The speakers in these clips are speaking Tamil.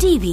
டிவி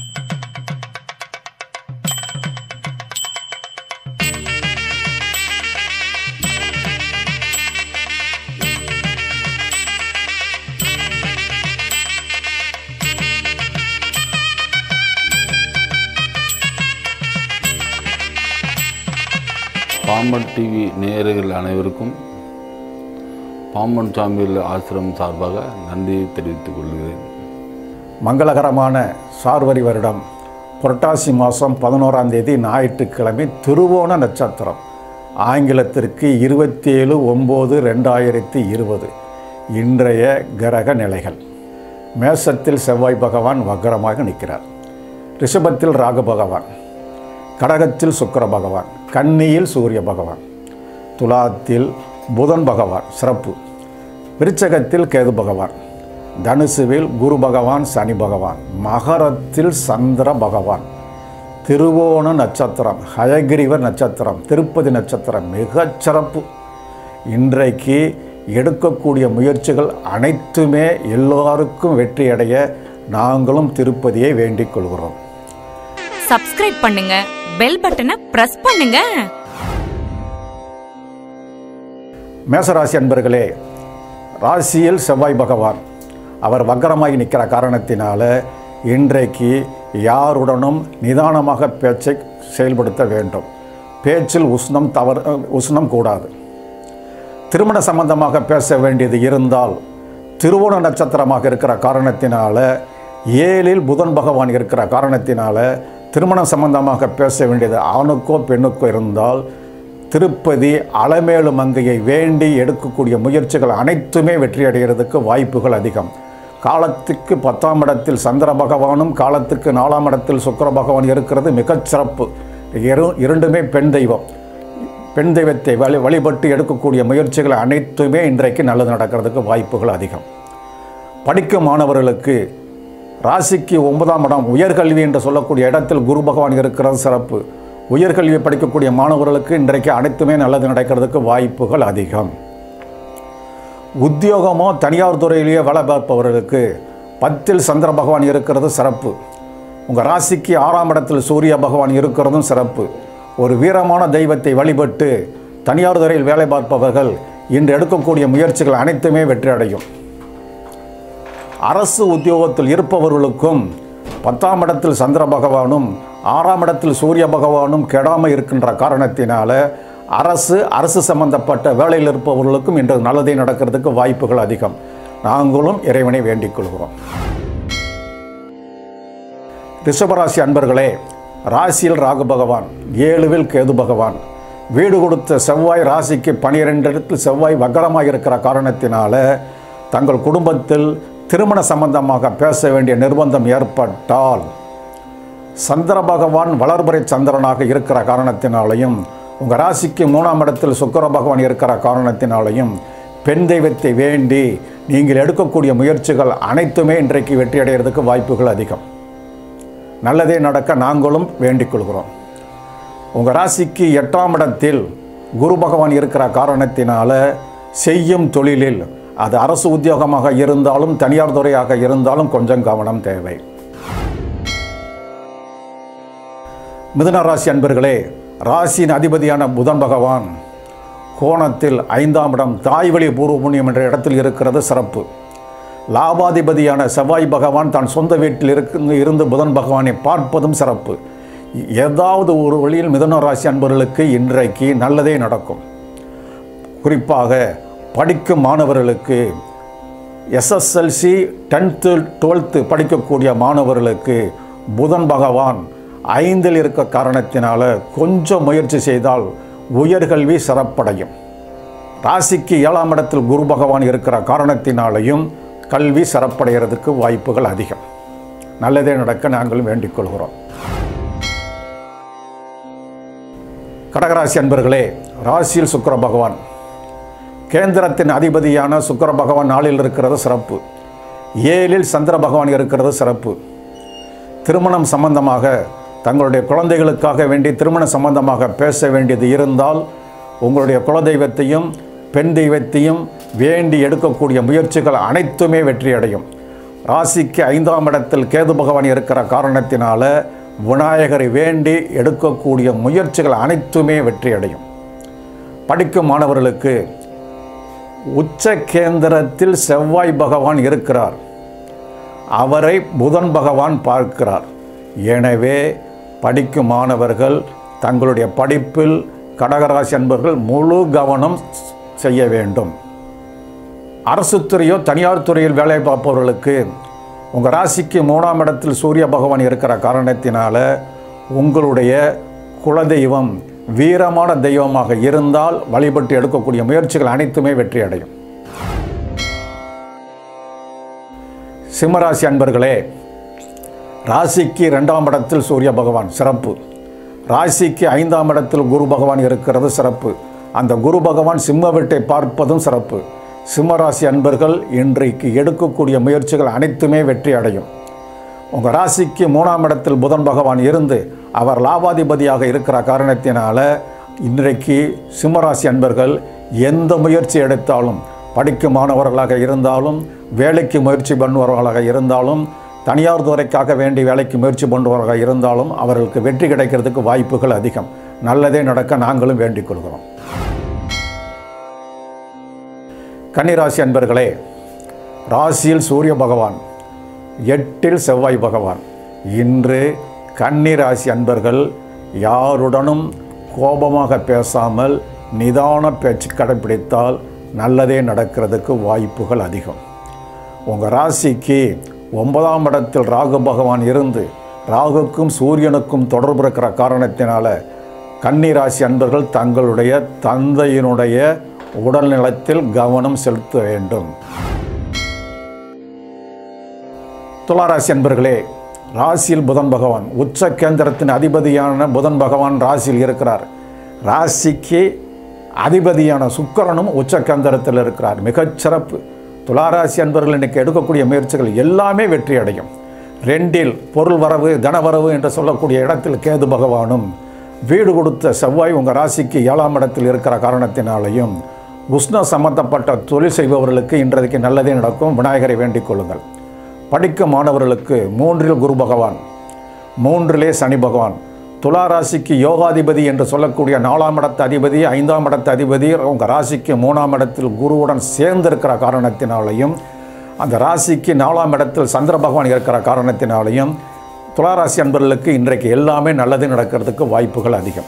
பாம்பன் டிவி நேயர்கள் அனைவருக்கும் பாம்பன் சாமியில் ஆசிரமம் சார்பாக நன்றியை தெரிவித்துக் கொள்கிறேன் மங்களகரமான சார்வரி வருடம் புரட்டாசி மாதம் பதினோராம் தேதி ஞாயிற்றுக்கிழமை திருவோண நட்சத்திரம் ஆங்கிலத்திற்கு இருபத்தி ஏழு ஒம்பது ரெண்டாயிரத்தி இருபது இன்றைய கிரக நிலைகள் மேசத்தில் செவ்வாய் பகவான் வக்கரமாக நிற்கிறார் ரிஷபத்தில் ராகு பகவான் கடகத்தில் சுக்கிர பகவான் கன்னியில் சூரிய பகவான் துலாத்தில் புதன் பகவான் சிறப்பு விருச்சகத்தில் கேது பகவான் தனுசுவில் குரு பகவான் சனி பகவான் மகரத்தில் சந்திர பகவான் திருவோண நட்சத்திரம் ஹயகிரிவர் நட்சத்திரம் திருப்பதி நட்சத்திரம் மிகச் சிறப்பு இன்றைக்கு எடுக்கக்கூடிய முயற்சிகள் அனைத்துமே எல்லாருக்கும் வெற்றியடைய நாங்களும் திருப்பதியை வேண்டிக் கொள்கிறோம் சப்ஸ்கிரைப் பண்ணுங்க பெல் பட்டனை பிரஸ் பண்ணுங்க மேசராசி அன்பர்களே ராசியில் செவ்வாய் பகவான் அவர் வக்கரமாகி நிற்கிற காரணத்தினால இன்றைக்கு யாருடனும் நிதானமாக பேச்சை செயல்படுத்த வேண்டும் பேச்சில் உஷ்ணம் தவறு உஷ்ணம் கூடாது திருமண சம்பந்தமாக பேச வேண்டியது இருந்தால் திருவோண நட்சத்திரமாக இருக்கிற காரணத்தினால ஏழில் புதன் பகவான் இருக்கிற காரணத்தினால திருமணம் சம்பந்தமாக பேச வேண்டியது ஆணுக்கோ பெண்ணுக்கோ இருந்தால் திருப்பதி அலமேலு மங்கையை வேண்டி எடுக்கக்கூடிய முயற்சிகள் அனைத்துமே வெற்றி அடைகிறதுக்கு வாய்ப்புகள் அதிகம் காலத்துக்கு பத்தாம் இடத்தில் சந்திர பகவானும் காலத்துக்கு நாலாம் இடத்தில் சுக்கிர பகவான் இருக்கிறது மிகச் சிறப்பு இரு இரண்டுமே பெண் தெய்வம் பெண் தெய்வத்தை வழி வழிபட்டு எடுக்கக்கூடிய முயற்சிகள் அனைத்துமே இன்றைக்கு நல்லது நடக்கிறதுக்கு வாய்ப்புகள் அதிகம் படிக்கும் மாணவர்களுக்கு ராசிக்கு ஒன்பதாம் இடம் உயர்கல்வி என்று சொல்லக்கூடிய இடத்தில் குரு பகவான் இருக்கிறது சிறப்பு உயர்கல்வி படிக்கக்கூடிய மாணவர்களுக்கு இன்றைக்கு அனைத்துமே நல்லது நடக்கிறதுக்கு வாய்ப்புகள் அதிகம் உத்தியோகமோ தனியார் துறையிலேயே வேலை பார்ப்பவர்களுக்கு பத்தில் சந்திர பகவான் இருக்கிறது சிறப்பு உங்கள் ராசிக்கு ஆறாம் இடத்தில் சூரிய பகவான் இருக்கிறதும் சிறப்பு ஒரு வீரமான தெய்வத்தை வழிபட்டு தனியார் துறையில் வேலை பார்ப்பவர்கள் இன்று எடுக்கக்கூடிய முயற்சிகள் அனைத்துமே வெற்றி அடையும் அரசு உத்தியோகத்தில் இருப்பவர்களுக்கும் பத்தாம் இடத்தில் சந்திர பகவானும் ஆறாம் இடத்தில் சூரிய பகவானும் கெடாமல் இருக்கின்ற காரணத்தினால அரசு அரசு சம்பந்தப்பட்ட வேலையில் இருப்பவர்களுக்கும் இன்று நல்லதே நடக்கிறதுக்கு வாய்ப்புகள் அதிகம் நாங்களும் இறைவனை வேண்டிக் கொள்கிறோம் ரிஷபராசி அன்பர்களே ராசியில் ராகு பகவான் ஏழுவில் கேது பகவான் வீடு கொடுத்த செவ்வாய் ராசிக்கு பனிரெண்டு இடத்தில் செவ்வாய் வக்கரமாக இருக்கிற காரணத்தினால தங்கள் குடும்பத்தில் திருமண சம்பந்தமாக பேச வேண்டிய நிர்பந்தம் ஏற்பட்டால் சந்திர பகவான் வளர்பறை சந்திரனாக இருக்கிற காரணத்தினாலையும் உங்கள் ராசிக்கு மூணாம் இடத்தில் சுக்கிர பகவான் இருக்கிற காரணத்தினாலையும் பெண் தெய்வத்தை வேண்டி நீங்கள் எடுக்கக்கூடிய முயற்சிகள் அனைத்துமே இன்றைக்கு வெற்றி அடைகிறதுக்கு வாய்ப்புகள் அதிகம் நல்லதே நடக்க நாங்களும் வேண்டிக் கொள்கிறோம் உங்கள் ராசிக்கு எட்டாம் இடத்தில் குரு பகவான் இருக்கிற காரணத்தினால செய்யும் தொழிலில் அது அரசு உத்தியோகமாக இருந்தாலும் தனியார் துறையாக இருந்தாலும் கொஞ்சம் கவனம் தேவை மிதுன ராசி அன்பர்களே ராசியின் அதிபதியான புதன் பகவான் கோணத்தில் ஐந்தாம் இடம் தாய்வழி பூர்வ புண்ணியம் என்ற இடத்தில் இருக்கிறது சிறப்பு லாபாதிபதியான செவ்வாய் பகவான் தான் சொந்த வீட்டில் இருக்கு இருந்து புதன் பகவானை பார்ப்பதும் சிறப்பு ஏதாவது ஒரு வழியில் மிதுன ராசி அன்பர்களுக்கு இன்றைக்கு நல்லதே நடக்கும் குறிப்பாக படிக்கும் மாணவர்களுக்கு எஸ்எஸ்எல்சி டென்த்து டுவெல்த்து படிக்கக்கூடிய மாணவர்களுக்கு புதன் பகவான் ஐந்தில் இருக்க காரணத்தினால கொஞ்சம் முயற்சி செய்தால் உயர்கல்வி சிறப்படையும் ராசிக்கு ஏழாம் இடத்தில் குரு பகவான் இருக்கிற காரணத்தினாலையும் கல்வி சிறப்படைகிறதுக்கு வாய்ப்புகள் அதிகம் நல்லதே நடக்க நாங்களும் வேண்டிக் கொள்கிறோம் கடகராசி அன்பர்களே ராசியில் சுக்கிர பகவான் கேந்திரத்தின் அதிபதியான சுக்கிர பகவான் நாளில் இருக்கிறது சிறப்பு ஏழில் சந்திர பகவான் இருக்கிறது சிறப்பு திருமணம் சம்பந்தமாக தங்களுடைய குழந்தைகளுக்காக வேண்டி திருமண சம்பந்தமாக பேச வேண்டியது இருந்தால் உங்களுடைய குலதெய்வத்தையும் பெண் தெய்வத்தையும் வேண்டி எடுக்கக்கூடிய முயற்சிகள் அனைத்துமே வெற்றி அடையும் ராசிக்கு ஐந்தாம் இடத்தில் கேது பகவான் இருக்கிற காரணத்தினால விநாயகரை வேண்டி எடுக்கக்கூடிய முயற்சிகள் அனைத்துமே வெற்றி அடையும் படிக்கும் மாணவர்களுக்கு உச்ச கேந்திரத்தில் செவ்வாய் பகவான் இருக்கிறார் அவரை புதன் பகவான் பார்க்கிறார் எனவே படிக்கும் மாணவர்கள் தங்களுடைய படிப்பில் கடகராசி அன்பர்கள் முழு கவனம் செய்ய வேண்டும் அரசு துறையோ தனியார் துறையில் வேலை பார்ப்பவர்களுக்கு உங்கள் ராசிக்கு மூணாம் இடத்தில் சூரிய பகவான் இருக்கிற காரணத்தினால உங்களுடைய குலதெய்வம் வீரமான தெய்வமாக இருந்தால் வழிபட்டு எடுக்கக்கூடிய முயற்சிகள் அனைத்துமே வெற்றி அடையும் சிம்மராசி அன்பர்களே ராசிக்கு ரெண்டாம் இடத்தில் சூரிய பகவான் சிறப்பு ராசிக்கு ஐந்தாம் இடத்தில் குரு பகவான் இருக்கிறது சிறப்பு அந்த குரு பகவான் சிம்ம வீட்டை பார்ப்பதும் சிறப்பு சிம்மராசி அன்பர்கள் இன்றைக்கு எடுக்கக்கூடிய முயற்சிகள் அனைத்துமே வெற்றி அடையும் உங்கள் ராசிக்கு மூணாம் இடத்தில் புதன் பகவான் இருந்து அவர் லாபாதிபதியாக இருக்கிற காரணத்தினால இன்றைக்கு சிம்மராசி அன்பர்கள் எந்த முயற்சி எடுத்தாலும் படிக்கும் மாணவர்களாக இருந்தாலும் வேலைக்கு முயற்சி பண்ணுபவர்களாக இருந்தாலும் தனியார் துறைக்காக வேண்டி வேலைக்கு முயற்சி பண்ணுபவர்களாக இருந்தாலும் அவர்களுக்கு வெற்றி கிடைக்கிறதுக்கு வாய்ப்புகள் அதிகம் நல்லதே நடக்க நாங்களும் வேண்டிக் கொள்கிறோம் கன்னிராசி அன்பர்களே ராசியில் சூரிய பகவான் எட்டில் செவ்வாய் பகவான் இன்று கன்னிராசி அன்பர்கள் யாருடனும் கோபமாக பேசாமல் நிதான பேச்சு கடைப்பிடித்தால் நல்லதே நடக்கிறதுக்கு வாய்ப்புகள் அதிகம் உங்கள் ராசிக்கு ஒன்பதாம் இடத்தில் ராகு பகவான் இருந்து ராகுக்கும் சூரியனுக்கும் தொடர்பு இருக்கிற காரணத்தினால கன்னி ராசி அன்பர்கள் தங்களுடைய தந்தையினுடைய உடல்நலத்தில் கவனம் செலுத்த வேண்டும் துளாராசி அன்பர்களே ராசியில் புதன் பகவான் உச்ச கேந்திரத்தின் அதிபதியான புதன் பகவான் ராசியில் இருக்கிறார் ராசிக்கு அதிபதியான சுக்கிரனும் உச்ச கேந்திரத்தில் இருக்கிறார் மிகச் சிறப்பு துளாராசி அன்பர்கள் இன்னைக்கு எடுக்கக்கூடிய முயற்சிகள் எல்லாமே வெற்றி அடையும் ரெண்டில் பொருள் வரவு தனவரவு என்று சொல்லக்கூடிய இடத்தில் கேது பகவானும் வீடு கொடுத்த செவ்வாய் உங்கள் ராசிக்கு ஏழாம் இடத்தில் இருக்கிற காரணத்தினாலையும் உஷ்ண சம்பந்தப்பட்ட தொழில் செய்பவர்களுக்கு இன்றைக்கு நல்லதே நடக்கும் விநாயகரை வேண்டிக் கொள்ளுங்கள் படிக்கும் மாணவர்களுக்கு மூன்றில் குரு பகவான் மூன்றிலே சனி பகவான் துலா ராசிக்கு யோகாதிபதி என்று சொல்லக்கூடிய நாலாம் இடத்து அதிபதி ஐந்தாம் இடத்து அதிபதி உங்கள் ராசிக்கு மூணாம் இடத்தில் குருவுடன் சேர்ந்திருக்கிற காரணத்தினாலையும் அந்த ராசிக்கு நாலாம் இடத்தில் சந்திர பகவான் இருக்கிற காரணத்தினாலையும் துளாராசி அன்பர்களுக்கு இன்றைக்கு எல்லாமே நல்லது நடக்கிறதுக்கு வாய்ப்புகள் அதிகம்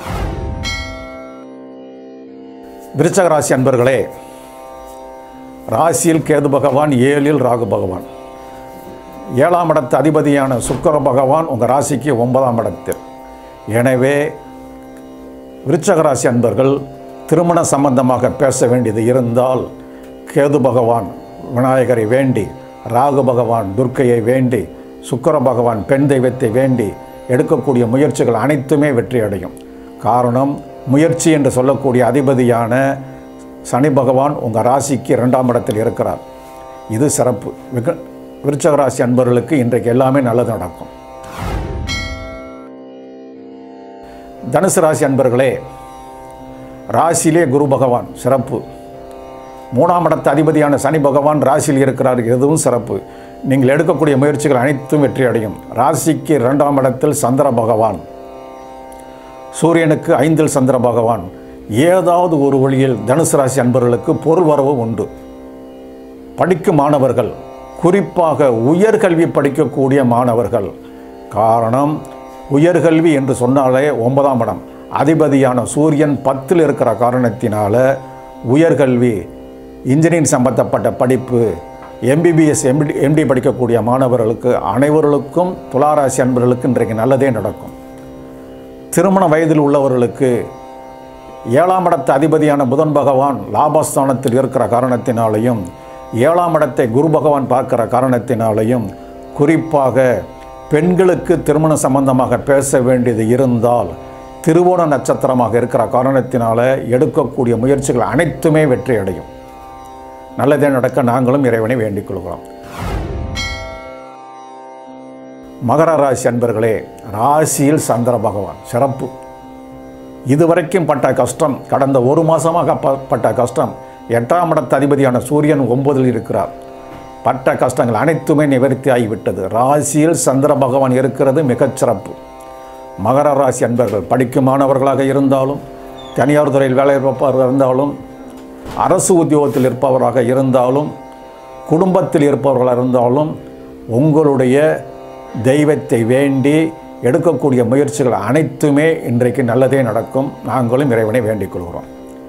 விருச்சக ராசி அன்பர்களே ராசியில் கேது பகவான் ஏழில் ராகு பகவான் ஏழாம் இடத்து அதிபதியான சுக்கிர பகவான் உங்கள் ராசிக்கு ஒன்பதாம் இடத்தில் எனவே விருச்சக ராசி அன்பர்கள் திருமண சம்பந்தமாக பேச வேண்டியது இருந்தால் கேது பகவான் விநாயகரை வேண்டி ராகு பகவான் துர்க்கையை வேண்டி சுக்கிர பகவான் பெண் தெய்வத்தை வேண்டி எடுக்கக்கூடிய முயற்சிகள் அனைத்துமே வெற்றி அடையும் காரணம் முயற்சி என்று சொல்லக்கூடிய அதிபதியான சனி பகவான் உங்கள் ராசிக்கு இரண்டாம் இடத்தில் இருக்கிறார் இது சிறப்பு மிக விருச்சக ராசி அன்பர்களுக்கு இன்றைக்கு எல்லாமே நல்லது நடக்கும் தனுசு ராசி அன்பர்களே ராசியிலே குரு பகவான் சிறப்பு மூணாம் இடத்து அதிபதியான சனி பகவான் ராசியில் இருக்கிறார் இதுவும் சிறப்பு நீங்கள் எடுக்கக்கூடிய முயற்சிகள் அனைத்தும் வெற்றி அடையும் ராசிக்கு இரண்டாம் இடத்தில் சந்திர பகவான் சூரியனுக்கு ஐந்தில் சந்திர பகவான் ஏதாவது ஒரு வழியில் தனுசு ராசி அன்பர்களுக்கு பொருள் வரவு உண்டு படிக்கும் மாணவர்கள் குறிப்பாக உயர்கல்வி படிக்கக்கூடிய மாணவர்கள் காரணம் உயர்கல்வி என்று சொன்னாலே ஒன்பதாம் இடம் அதிபதியான சூரியன் பத்தில் இருக்கிற காரணத்தினால உயர்கல்வி இன்ஜினியரிங் சம்பந்தப்பட்ட படிப்பு எம்பிபிஎஸ் எம்டி எம்டி படிக்கக்கூடிய மாணவர்களுக்கு அனைவர்களுக்கும் துளாராசி அன்பர்களுக்கு இன்றைக்கு நல்லதே நடக்கும் திருமண வயதில் உள்ளவர்களுக்கு ஏழாம் இடத்து அதிபதியான புதன் பகவான் லாபஸ்தானத்தில் இருக்கிற காரணத்தினாலையும் ஏழாம் இடத்தை குரு பகவான் பார்க்கிற காரணத்தினாலையும் குறிப்பாக பெண்களுக்கு திருமண சம்பந்தமாக பேச வேண்டியது இருந்தால் திருவோண நட்சத்திரமாக இருக்கிற காரணத்தினால எடுக்கக்கூடிய முயற்சிகள் அனைத்துமே வெற்றி அடையும் நல்லதே நடக்க நாங்களும் இறைவனை வேண்டிக் கொள்கிறோம் மகர ராசி அன்பர்களே ராசியில் சந்திர பகவான் சிறப்பு இதுவரைக்கும் பட்ட கஷ்டம் கடந்த ஒரு மாதமாக ப- பட்ட கஷ்டம் எட்டாம் இடத்து அதிபதியான சூரியன் ஒன்பதில் இருக்கிறார் பட்ட கஷ்டங்கள் அனைத்துமே நிவர்த்தி ஆகிவிட்டது ராசியில் சந்திர பகவான் இருக்கிறது மிகச்சிறப்பு மகர ராசி அன்பர்கள் படிக்கும் மாணவர்களாக இருந்தாலும் தனியார் துறையில் வேலை பார்ப்பவர்கள் இருந்தாலும் அரசு உத்தியோகத்தில் இருப்பவராக இருந்தாலும் குடும்பத்தில் இருப்பவர்களாக இருந்தாலும் உங்களுடைய தெய்வத்தை வேண்டி எடுக்கக்கூடிய முயற்சிகள் அனைத்துமே இன்றைக்கு நல்லதே நடக்கும் நாங்களும் இறைவனை வேண்டிக் கொள்கிறோம்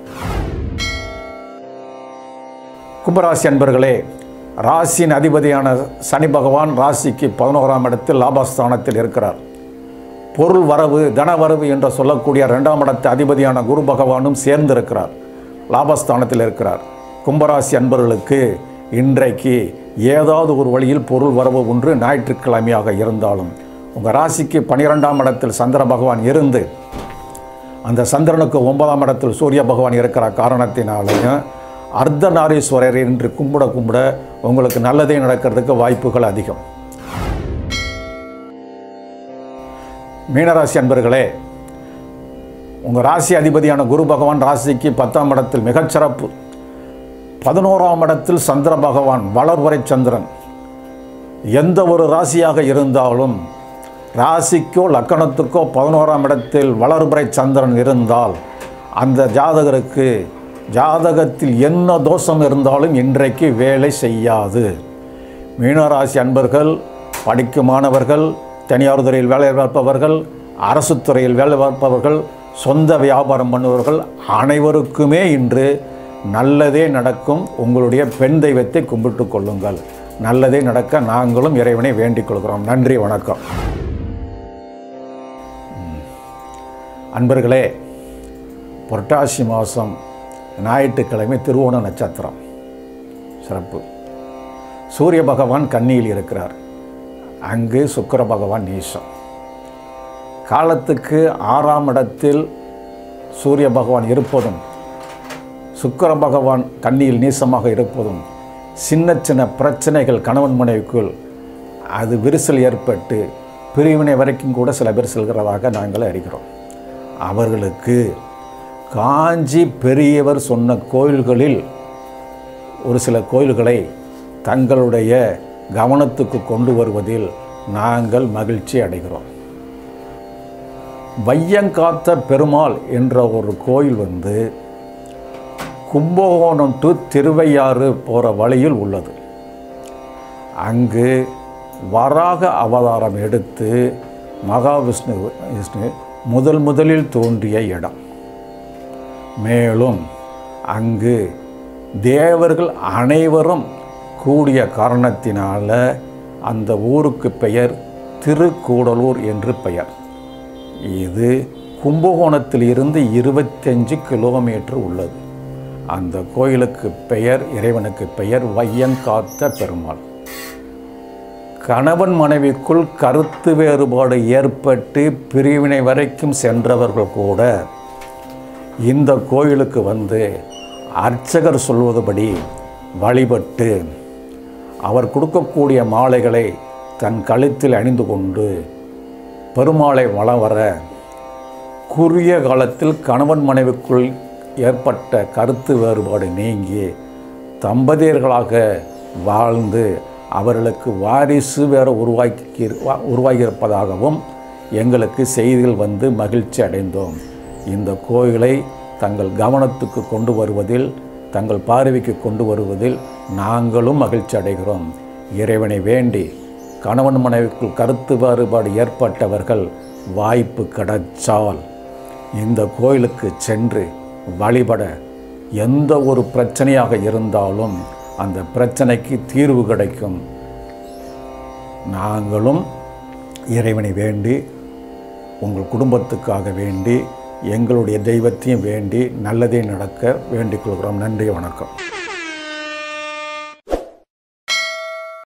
கும்பராசி அன்பர்களே ராசியின் அதிபதியான சனி பகவான் ராசிக்கு பதினோராம் இடத்தில் லாபஸ்தானத்தில் இருக்கிறார் பொருள் வரவு தனவரவு என்று சொல்லக்கூடிய ரெண்டாம் இடத்து அதிபதியான குரு பகவானும் சேர்ந்திருக்கிறார் லாபஸ்தானத்தில் இருக்கிறார் கும்பராசி அன்பர்களுக்கு இன்றைக்கு ஏதாவது ஒரு வழியில் பொருள் வரவு ஒன்று ஞாயிற்றுக்கிழமையாக இருந்தாலும் உங்கள் ராசிக்கு பனிரெண்டாம் இடத்தில் சந்திர பகவான் இருந்து அந்த சந்திரனுக்கு ஒன்பதாம் இடத்தில் சூரிய பகவான் இருக்கிற காரணத்தினாலேயும் அர்த்தநாரீஸ்வரர் என்று கும்பிட கும்பிட உங்களுக்கு நல்லதே நடக்கிறதுக்கு வாய்ப்புகள் அதிகம் மீனராசி அன்பர்களே உங்கள் ராசி அதிபதியான குரு பகவான் ராசிக்கு பத்தாம் இடத்தில் மிகச்சிறப்பு பதினோராம் இடத்தில் சந்திர பகவான் வளர்வரை சந்திரன் எந்த ஒரு ராசியாக இருந்தாலும் ராசிக்கோ லக்கணத்துக்கோ பதினோராம் இடத்தில் வளர்பறை சந்திரன் இருந்தால் அந்த ஜாதகருக்கு ஜாதகத்தில் என்ன தோஷம் இருந்தாலும் இன்றைக்கு வேலை செய்யாது மீனராசி அன்பர்கள் படிக்கும் மாணவர்கள் தனியார் துறையில் வேலை பார்ப்பவர்கள் அரசு துறையில் வேலை பார்ப்பவர்கள் சொந்த வியாபாரம் பண்ணுபவர்கள் அனைவருக்குமே இன்று நல்லதே நடக்கும் உங்களுடைய பெண் தெய்வத்தை கும்பிட்டு கொள்ளுங்கள் நல்லதே நடக்க நாங்களும் இறைவனை வேண்டிக் கொள்கிறோம் நன்றி வணக்கம் அன்பர்களே புரட்டாசி மாதம் ஞாயிற்றுக்கிழமை திருவோண நட்சத்திரம் சிறப்பு சூரிய பகவான் கன்னியில் இருக்கிறார் அங்கு சுக்கிர பகவான் நீசம் காலத்துக்கு ஆறாம் இடத்தில் சூரிய பகவான் இருப்பதும் சுக்கிர பகவான் கன்னியில் நீசமாக இருப்பதும் சின்ன சின்ன பிரச்சனைகள் கணவன் மனைவிக்குள் அது விரிசல் ஏற்பட்டு பிரிவினை வரைக்கும் கூட சில பேர் செல்கிறதாக நாங்கள் அறிகிறோம் அவர்களுக்கு காஞ்சி பெரியவர் சொன்ன கோயில்களில் ஒரு சில கோயில்களை தங்களுடைய கவனத்துக்கு கொண்டு வருவதில் நாங்கள் மகிழ்ச்சி அடைகிறோம் வையங்காத்த பெருமாள் என்ற ஒரு கோயில் வந்து கும்பகோணம் டு திருவையாறு போகிற வழியில் உள்ளது அங்கு வராக அவதாரம் எடுத்து மகாவிஷ்ணு விஷ்ணு முதல் முதலில் தோன்றிய இடம் மேலும் அங்கு தேவர்கள் அனைவரும் கூடிய காரணத்தினால அந்த ஊருக்கு பெயர் திருக்கூடலூர் என்று பெயர் இது கும்பகோணத்தில் இருந்து இருபத்தஞ்சு கிலோமீட்டர் உள்ளது அந்த கோயிலுக்கு பெயர் இறைவனுக்கு பெயர் வையங்காத்த பெருமாள் கணவன் மனைவிக்குள் கருத்து வேறுபாடு ஏற்பட்டு பிரிவினை வரைக்கும் சென்றவர்கள் கூட இந்த கோயிலுக்கு வந்து அர்ச்சகர் சொல்வதுபடி வழிபட்டு அவர் கொடுக்கக்கூடிய மாலைகளை தன் கழுத்தில் அணிந்து கொண்டு பெருமாளை வளம் வர குறுகிய காலத்தில் கணவன் மனைவிக்குள் ஏற்பட்ட கருத்து வேறுபாடு நீங்கி தம்பதியர்களாக வாழ்ந்து அவர்களுக்கு வாரிசு வேறு உருவாக்கி உருவாகியிருப்பதாகவும் எங்களுக்கு செய்திகள் வந்து மகிழ்ச்சி அடைந்தோம் இந்த கோயிலை தங்கள் கவனத்துக்கு கொண்டு வருவதில் தங்கள் பார்வைக்கு கொண்டு வருவதில் நாங்களும் மகிழ்ச்சி அடைகிறோம் இறைவனை வேண்டி கணவன் மனைவிக்குள் கருத்து வேறுபாடு ஏற்பட்டவர்கள் வாய்ப்பு கிடைச்சால் இந்த கோயிலுக்கு சென்று வழிபட எந்த ஒரு பிரச்சனையாக இருந்தாலும் அந்த பிரச்சனைக்கு தீர்வு கிடைக்கும் நாங்களும் இறைவனை வேண்டி உங்கள் குடும்பத்துக்காக வேண்டி எங்களுடைய தெய்வத்தையும் வேண்டி நல்லதே நடக்க வேண்டிக் கொள்கிறோம் நன்றி வணக்கம்